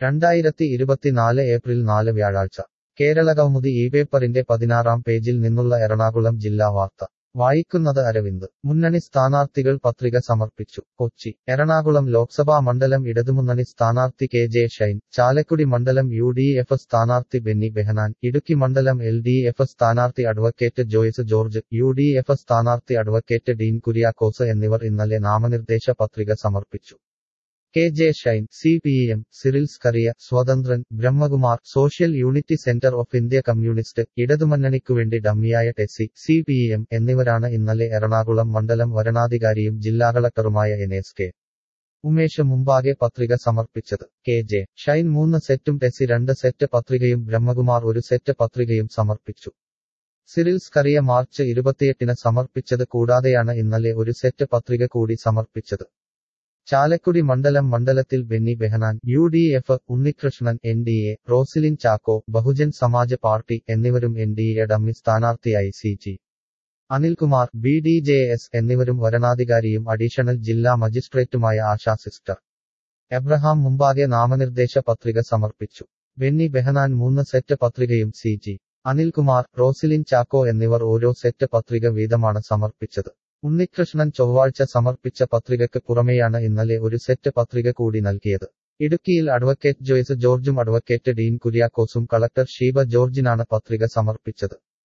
രണ്ടായിരത്തി ഇരുപത്തിനാല് ഏപ്രിൽ നാല് വ്യാഴാഴ്ച കേരളകൗമുദി ഈ പേപ്പറിന്റെ പതിനാറാം പേജിൽ നിന്നുള്ള എറണാകുളം ജില്ലാ വാർത്ത വായിക്കുന്നത് അരവിന്ദ് മുന്നണി സ്ഥാനാർത്ഥികൾ പത്രിക സമർപ്പിച്ചു കൊച്ചി എറണാകുളം ലോക്സഭാ മണ്ഡലം ഇടതുമുന്നണി സ്ഥാനാർത്ഥി കെ ജെ ഷൈൻ ചാലക്കുടി മണ്ഡലം യു ഡി എഫ് സ്ഥാനാർത്ഥി ബെന്നി ബെഹനാൻ ഇടുക്കി മണ്ഡലം എൽ ഡി എഫ് സ്ഥാനാർത്ഥി advocate Joyce George U D F സ്ഥാനാർത്ഥി അഡ്വക്കേറ്റ് ഡീൻ കുര്യാക്കോസ് എന്നിവർ ഇന്നലെ നാമനിർദ്ദേശ പത്രിക സമർപ്പിച്ചു K J Shine C P M Cyril Scaria സ്വതന്ത്രൻ Brahmakumar social unity centre of India communist ഇടതുമുന്നണിക്കുവേണ്ടി ഡമ്മിയായ ടെസി സി പി എം എന്നിവരാണ് ഇന്നലെ എറണാകുളം മണ്ഡലം വരണാധികാരിയും ജില്ലാ കളക്ടറുമായ എൻ എസ് കെ ഉമേഷ് മുമ്പാകെ പത്രിക സമർപ്പിച്ചത് കെ ജെ ഷൈൻ മൂന്ന് സെറ്റും ടെസി രണ്ട് സെറ്റ് പത്രികയും ബ്രഹ്മകുമാർ ഒരു സെറ്റ് പത്രികയും സമർപ്പിച്ചു സിറിൽ സ്കറിയ മാർച്ച് ഇരുപത്തിയെട്ടിന് സമർപ്പിച്ചത് കൂടാതെയാണ് ഇന്നലെ ഒരു സെറ്റ് പത്രിക കൂടി സമർപ്പിച്ചത് ചാലക്കുടി മണ്ഡലം മണ്ഡലത്തിൽ Benny Behanan U D F Unnikrishnan N D A Roselin Chacko Bahujan Samaj party എന്നിവരും എൻ ഡി എ ഡമ്മി സ്ഥാനാർത്ഥിയായി C G Anilkumar B D J S എന്നിവരും വരണാധികാരിയും അഡീഷണൽ ജില്ലാ മജിസ്ട്രേറ്റുമായ ആശാ സിസ്റ്റർ എബ്രഹാം മുമ്പാകെ നാമനിർദ്ദേശ പത്രിക സമർപ്പിച്ചു ബെന്നി ബെഹനാൻ മൂന്ന് സെറ്റ് പത്രികയും സി ജി അനിൽകുമാർ റോസിലിൻ ചാക്കോ എന്നിവർ ഓരോ സെറ്റ് പത്രിക വീതമാണ് സമർപ്പിച്ചത് ഉണ്ണികൃഷ്ണൻ ചൊവ്വാഴ്ച സമർപ്പിച്ച പത്രികയ്ക്ക് പുറമെയാണ് ഇന്നലെ ഒരു സെറ്റ് പത്രിക കൂടി നൽകിയത് ഇടുക്കിയിൽ അഡ്വക്കേറ്റ് ജോയ്സ് ജോർജും അഡ്വക്കേറ്റ് ഡീൻ കുര്യാക്കോസും കളക്ടർ ഷീബ ജോർജിനാണ് പത്രിക സമർപ്പിച്ചത്